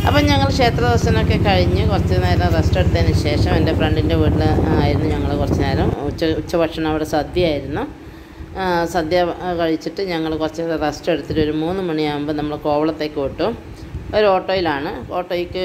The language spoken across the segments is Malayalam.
അപ്പം ഞങ്ങൾ ക്ഷേത്ര ദർശനമൊക്കെ കഴിഞ്ഞ് കുറച്ച് നേരം റെസ്റ്റ് എടുത്തതിന് ശേഷം എൻ്റെ ഫ്രണ്ടിൻ്റെ വീട്ടിൽ ആയിരുന്നു ഞങ്ങൾ കുറച്ച് നേരം ഉച്ച ഉച്ചഭക്ഷണം അവിടെ സദ്യയായിരുന്നു ആ, സദ്യ ആ, കഴിച്ചിട്ട് ഞങ്ങൾ കുറച്ച് നേരം റെസ്റ്റ് എടുത്തിട്ട് ഒരു മൂന്ന് മണിയാകുമ്പോൾ നമ്മൾ കോവളത്തേക്ക് വിട്ടു ഒരു ഓട്ടോയിലാണ് ഓട്ടോയ്ക്ക്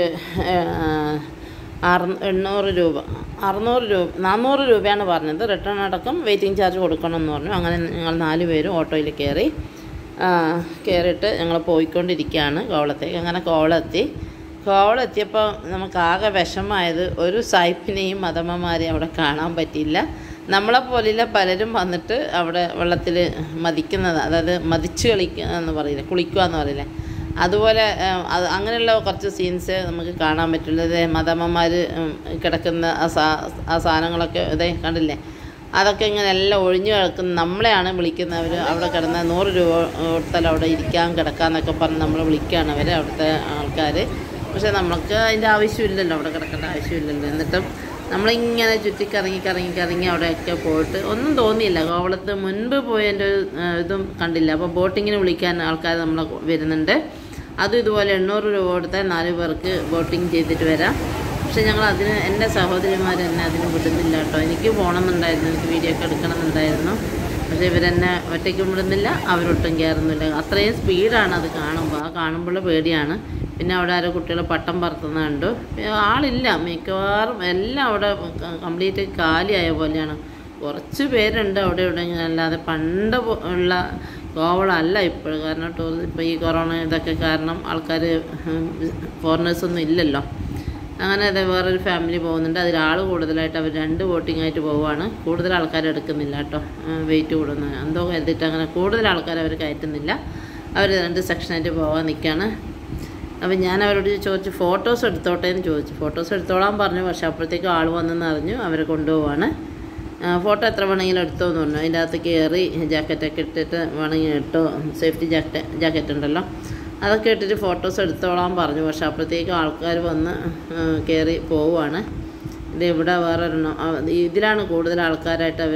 അറു എണ്ണൂറ് രൂപ അറുന്നൂറ് രൂപ നാനൂറ് രൂപയാണ് പറഞ്ഞത് റിട്ടേൺ അടക്കം വെയിറ്റിംഗ് ചാർജ് കൊടുക്കണം എന്ന് പറഞ്ഞു അങ്ങനെ ഞങ്ങൾ നാല് പേരും ഓട്ടോയിൽ കയറി ആ, കയറിയിട്ട് ഞങ്ങൾ പോയിക്കൊണ്ടിരിക്കുകയാണ് കോവളത്തേക്ക് അങ്ങനെ കോവളം എത്തി കോവളം എത്തിയപ്പോൾ നമുക്ക് ആകെ വിഷമായത് ഒരു സായിപ്പിനെയും മദമ്മമാരെയും അവിടെ കാണാൻ പറ്റിയില്ല നമ്മളെ പോലെയുള്ള പലരും വന്നിട്ട് അവിടെ വെള്ളത്തിൽ മതിക്കുന്നത് അതായത് മതിച്ച് കളിക്കുക എന്ന് പറയില്ലേ കുളിക്കുക എന്ന് പറയില്ലേ അതുപോലെ ആ, അത് അങ്ങനെയുള്ള കുറച്ച് സീൻസ് നമുക്ക് കാണാൻ പറ്റുള്ളത് മദമ്മമാർ കിടക്കുന്ന ആ സാ ആ സാധനങ്ങളൊക്കെ ഇതേ കണ്ടില്ലേ അതൊക്കെ ഇങ്ങനെ എല്ലാം ഒഴിഞ്ഞു കിടക്കുന്ന നമ്മളെയാണ് വിളിക്കുന്നവർ അവിടെ കിടന്ന നൂറ് രൂപ കൊടുത്താൽ അവിടെ ഇരിക്കാൻ കിടക്കാന്നൊക്കെ പറഞ്ഞ് നമ്മൾ വിളിക്കുകയാണ് അവർ അവിടുത്തെ ആൾക്കാർ പക്ഷേ നമുക്ക് അതിൻ്റെ ആവശ്യമില്ലല്ലോ അവിടെ കിടക്കേണ്ട ആവശ്യമില്ലല്ലോ എന്നിട്ടും നമ്മളിങ്ങനെ ചുറ്റിക്കറങ്ങി കറങ്ങി കറങ്ങി അവിടെയൊക്കെ പോയിട്ട് ഒന്നും തോന്നിയില്ല കോവളത്ത് മുൻപ് പോയതിൻ്റെ ഒരു ആ, ഇതും കണ്ടില്ല അപ്പോൾ ബോട്ടിങ്ങിന് വിളിക്കാൻ ആൾക്കാർ നമ്മൾ വരുന്നുണ്ട് അതും ഇതുപോലെ എണ്ണൂറ് രൂപ കൊടുത്താൽ നാല് പേർക്ക് ബോട്ടിങ് ചെയ്തിട്ട് വരാം പക്ഷെ ഞങ്ങൾ അതിന് എൻ്റെ സഹോദരിമാർ എന്നെ അതിന് വിടുന്നില്ല കേട്ടോ എനിക്ക് പോകണമെന്നുണ്ടായിരുന്നു എനിക്ക് വീഡിയോ ഒക്കെ എടുക്കണമെന്നുണ്ടായിരുന്നു പക്ഷേ ഇവരെന്നെ ഒറ്റയ്ക്കും വിടുന്നില്ല അവരൊട്ടും കയറുന്നില്ല അത്രയും സ്പീഡാണ് അത് കാണുമ്പോൾ ആ കാണുമ്പോൾ പേടിയാണ് പിന്നെ അവിടെ ആരോ കുട്ടികൾ പട്ടം പറത്തുന്ന കണ്ടു പിന്നെ ആളില്ല മിക്കവാറും എല്ലാം അവിടെ കംപ്ലീറ്റ് കാലിയായ പോലെയാണ് കുറച്ച് പേരുണ്ട് അവിടെ ഇവിടെ ഇങ്ങനെ അല്ലാതെ പണ്ട് പോ- ഉള്ള കോവളമല്ല ഇപ്പോൾ കാരണം ടൂറിസ്റ്റ് ഇപ്പോൾ ഈ കൊറോണ ഇതൊക്കെ കാരണം ആൾക്കാർ ഫോറിനേഴ്സൊന്നും ഇല്ലല്ലോ അങ്ങനെ അതെ വേറൊരു ഫാമിലി പോകുന്നുണ്ട് അതിൽ ആൾ കൂടുതലായിട്ട് അവർ രണ്ട് വോട്ടിംഗ് ആയിട്ട് പോവുകയാണ് കൂടുതൽ ആൾക്കാർ എടുക്കുന്നില്ല കേട്ടോ വെയിറ്റ് കൂടുന്നു എന്തോ കരുതിയിട്ട് അങ്ങനെ കൂടുതൽ ആൾക്കാർ അവർ കയറ്റുന്നില്ല അവർ രണ്ട് സെക്ഷനായിട്ട് പോകാൻ നിൽക്കുകയാണ് അപ്പം ഞാൻ അവരോട് ചോദിച്ചു ഫോട്ടോസ് എടുത്തോട്ടെ എന്ന് ചോദിച്ചു ഫോട്ടോസ് എടുത്തോളാൻ പറഞ്ഞു പക്ഷേ അപ്പോഴത്തേക്കും ആൾ വന്നെന്ന് അറിഞ്ഞു അവരെ കൊണ്ടുപോവാണ് ഫോട്ടോ എത്ര വേണമെങ്കിലും എടുത്തോ എന്ന് പറഞ്ഞു അതിൻ്റെ അകത്ത് കയറി ജാക്കറ്റൊക്കെ ഇട്ടിട്ട് വേണമെങ്കിൽ ഇട്ടോ സേഫ്റ്റി ജാക്കറ്റ് ജാക്കറ്റ് ഉണ്ടല്ലോ അതൊക്കെ ഇട്ടിട്ട് ഫോട്ടോസ് എടുത്തോളാൻ പറഞ്ഞു പക്ഷേ അപ്പോഴത്തേക്കും ആൾക്കാർ വന്ന് കയറി പോവുകയാണ് ഇത് ഇവിടെ വേറെ ഒരെണ്ണം ആ, ഇതിലാണ് കൂടുതൽ ആൾക്കാരായിട്ട് അവർ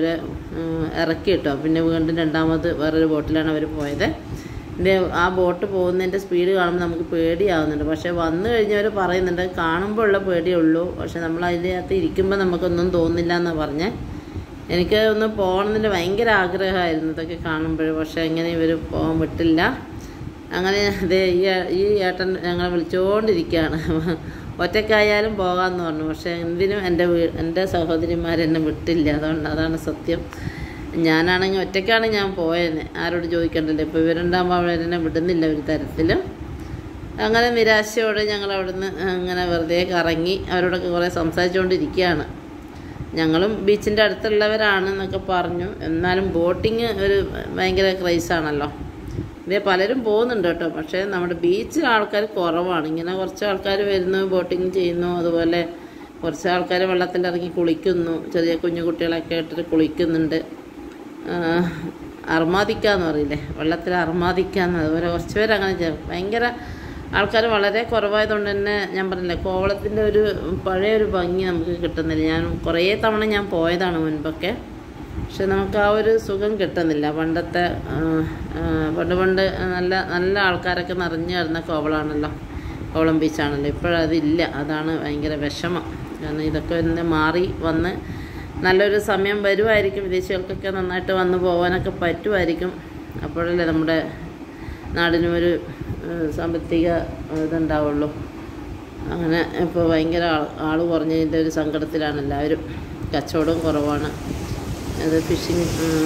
ഇറക്കി കിട്ടോ പിന്നെ വീണ്ടും രണ്ടാമത് വേറൊരു ബോട്ടിലാണ് അവർ പോയത് ഇത് ആ ബോട്ട് പോകുന്നതിൻ്റെ സ്പീഡ് കാണുമ്പോൾ നമുക്ക് പേടിയാവുന്നുണ്ട് പക്ഷേ വന്നു കഴിഞ്ഞവർ പറയുന്നുണ്ട് കാണുമ്പോൾ ഉള്ള പേടിയേ ഉള്ളൂ പക്ഷേ നമ്മൾ അതിൻ്റെ അകത്ത് ഇരിക്കുമ്പോൾ നമുക്കൊന്നും തോന്നില്ല എന്നാണ് പറഞ്ഞത് എനിക്ക് ഒന്ന് പോകണമെന്നില്ല ഭയങ്കര ആഗ്രഹമായിരുന്നു ഇതൊക്കെ കാണുമ്പോൾ പക്ഷേ എങ്ങനെ ഇവർ പോകാൻ വിട്ടില്ല അങ്ങനെ ദേ ഈ ഈ ഏട്ടൻ ഞങ്ങളെ വിളിച്ചുകൊണ്ടിരിക്കുകയാണ് ഒറ്റക്കായാലും പോകാമെന്ന് പറഞ്ഞു പക്ഷേ എന്തിനും എൻ്റെ വീ എൻ്റെ സഹോദരിമാരെന്നെ വിട്ടില്ല അതുകൊണ്ട് അതാണ് സത്യം ഞാനാണെങ്കിൽ ഒറ്റയ്ക്കാണ് ഞാൻ പോയത് ആരോട് ചോദിക്കണ്ടല്ലോ ഇപ്പോൾ ഇവരുണ്ടാകുമ്പോൾ അവരെന്നെ വിടുന്നില്ല ഒരു തരത്തിലും അങ്ങനെ നിരാശയോടെ ഞങ്ങൾ അവിടുന്ന് അങ്ങനെ വെറുതെ കറങ്ങി അവരോടൊക്കെ കുറേ സംസാരിച്ചുകൊണ്ടിരിക്കുകയാണ് ഞങ്ങളും ബീച്ചിൻ്റെ അടുത്തുള്ളവരാണ് എന്നൊക്കെ പറഞ്ഞു എന്നാലും ബോട്ടിങ് ഒരു ഭയങ്കര ക്രൈസാണല്ലോ ഇതേ പലരും പോകുന്നുണ്ട് കേട്ടോ പക്ഷേ നമ്മുടെ ബീച്ചിൽ ആൾക്കാർ കുറവാണ് ഇങ്ങനെ കുറച്ച് ആൾക്കാർ വരുന്നു ബോട്ടിങ് ചെയ്യുന്നു അതുപോലെ കുറച്ച് ആൾക്കാർ വെള്ളത്തിലിറങ്ങി കുളിക്കുന്നു ചെറിയ കുഞ്ഞു കുട്ടികളൊക്കെ ഇട്ടിട്ട് കുളിക്കുന്നുണ്ട് അർമാദിക്കാന്ന് പറയില്ലേ വെള്ളത്തിൽ അർമാദിക്കാന്ന് അതുപോലെ കുറച്ച് പേര് അങ്ങനെ ചെയ്യും ഭയങ്കര ആൾക്കാർ വളരെ കുറവായതുകൊണ്ട് തന്നെ ഞാൻ പറഞ്ഞില്ലേ കോവളത്തിൻ്റെ ഒരു പഴയ ഒരു ഭംഗി നമുക്ക് കിട്ടുന്നില്ല ഞാൻ കുറേ തവണ ഞാൻ പോയതാണ് മുൻപൊക്കെ പക്ഷെ നമുക്ക് ആ ഒരു സുഖം കിട്ടുന്നില്ല പണ്ടത്തെ ആ, ആ, പണ്ട് പണ്ട് നല്ല നല്ല ആൾക്കാരൊക്കെ നിറഞ്ഞു കിടന്ന കോവളാണല്ലോ കോവളം ബീച്ചാണല്ലോ ഇപ്പോഴതില്ല അതാണ് ഭയങ്കര വിഷമം കാരണം ഇതൊക്കെ ഒന്ന് മാറി വന്ന് നല്ലൊരു സമയം വരുമായിരിക്കും വിദേശികൾക്കൊക്കെ നന്നായിട്ട് വന്ന് പോകാനൊക്കെ പറ്റുമായിരിക്കും അപ്പോഴല്ലേ നമ്മുടെ നാടിനും ഒരു ഏഹ്, സാമ്പത്തിക ഏഹ്, ഇതുണ്ടാവുള്ളൂ അങ്ങനെ ഇപ്പോൾ ഭയങ്കര ആൾ ആൾ കുറഞ്ഞതിൻ്റെ ഒരു സങ്കടത്തിലാണ് എല്ലാവരും കച്ചവടവും കുറവാണ് അത് ഫിഷിങ്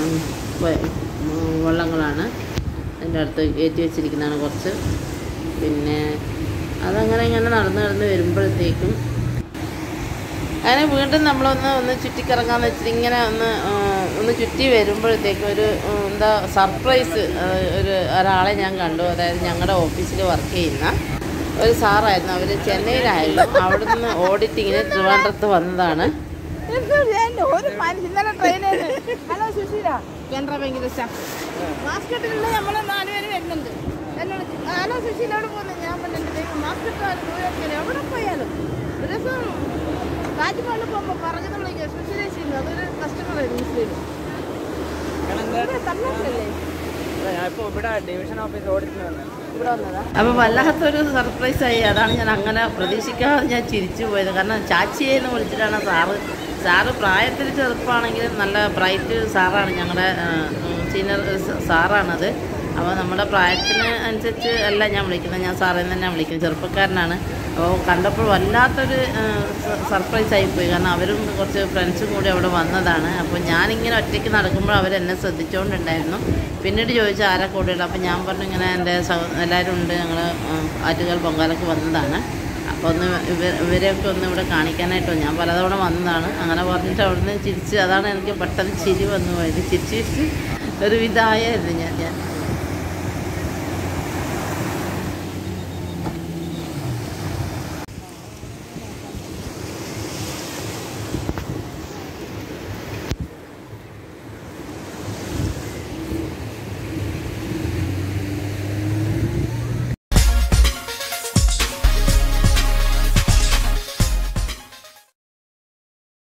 വള്ളങ്ങളാണ് അതിൻ്റെ അടുത്ത് കയറ്റി വെച്ചിരിക്കുന്നതാണ് കുറച്ച് പിന്നെ അതങ്ങനെ ഇങ്ങനെ നടന്ന് നടന്ന് വരുമ്പോഴത്തേക്കും അങ്ങനെ വീണ്ടും നമ്മളൊന്ന് ഒന്ന് ചുറ്റിക്കറങ്ങാന്ന് വെച്ചിട്ട് ഇങ്ങനെ ഒന്ന് ആ, ഒന്ന് ചുറ്റി വരുമ്പോഴത്തേക്കും ഒരു ഉം, എന്താ സർപ്രൈസ് ആ, ഒരു ഒരാളെ ഞാൻ കണ്ടു അതായത് ഞങ്ങളുടെ ഓഫീസിൽ വർക്ക് ചെയ്യുന്ന ഒരു സാറായിരുന്നു അവർ ചെന്നൈയിലായിരുന്നു അവിടെ നിന്ന് ഓഡിറ്റിങ്ങിന് ട്രിവാൻഡ്രത്ത് വന്നതാണ് ഒരു മനുഷ്യനെ ട്രെയിനിൽ ഹലോ സുശീല കാനറ ബാങ്കിന്റെ സ്റ്റാഫ് മാസ്കറ്റിലുള്ള നമ്മൾ നാലുപേര് വരുന്നുണ്ട് എന്നോട് ഹലോ സുശീലോട് പോകുന്നു ഞാൻ പറഞ്ഞു മാസ്കറ്റ് എവിടെ പോയാലും ഒരു ദിവസം താജ്മഹലിൽ പോകുമ്പോൾ പറഞ്ഞത് വിളിക്കുക സുശീല ചെയ്യുന്നു അതൊരു കസ്റ്റമർ ആയിരുന്നു മുസ്ലിം ഇവിടെ തമിഴ്നാട്ടിലല്ലേ ഞാനിപ്പോൾ ഇവിടെ ഡിവിഷൻ ഓഫീസ് ഓഡിറ്റിന് വന്നത് ഇവിടെ വന്നതാ അപ്പോൾ വല്ലാത്തൊരു സർപ്രൈസായി അതാണ് ഞാൻ അങ്ങനെ പ്രതീക്ഷിക്കാതെ ഞാൻ ചിരിച്ചു പോയത് കാരണം ചാച്ചിയെ എന്ന് വിളിച്ചിട്ടാണ് സാറ് സാറ് പ്രായത്തിൽ ചെറുപ്പമാണെങ്കിലും നല്ല ബ്രൈറ്റ് സാറാണ് ഞങ്ങളുടെ സീനിയർ സാറാണത് അപ്പോൾ നമ്മുടെ പ്രായത്തിന് അനുസരിച്ച് അല്ല ഞാൻ വിളിക്കുന്നത് ഞാൻ സാറേ തന്നെ വിളിക്കുന്നത് ചെറുപ്പക്കാരനാണ് അപ്പോൾ കണ്ടപ്പോൾ വല്ലാത്തൊരു സർപ്രൈസ് ആയിപ്പോയി കാരണം അവരും കുറച്ച് ഫ്രണ്ട്സും കൂടി അവിടെ വന്നതാണ് അപ്പോൾ ഞാനിങ്ങനെ ഒറ്റയ്ക്ക് നടക്കുമ്പോൾ അവരെന്നെ ശ്രദ്ധിച്ചുകൊണ്ടുണ്ടായിരുന്നു പിന്നീട് ചോദിച്ചു ആരാ കൂടെയുള്ളത് അപ്പോൾ ഞാൻ പറഞ്ഞു ഇങ്ങനെ എൻ്റെ സഹ എല്ലാവരും ഉണ്ട് ഞങ്ങൾ ആറ്റുകാൽ പൊങ്കാലക്ക് വന്നതാണ് അപ്പോൾ ഒന്ന് ഇവ ഇവരെയൊക്കെ ഒന്ന് ഇവിടെ കാണിക്കാനായിട്ടോ ഞാൻ പലതവണ വന്നതാണ് അങ്ങനെ പറഞ്ഞിട്ട് അവിടുന്ന് ചിരിച്ച് അതാണ് എനിക്ക് പെട്ടെന്ന് ചിരി വന്നു പോയത് ചിരിച്ച് ചിരിച്ച് ഒരു വിധായിരുന്നു ഞാൻ ഞാൻ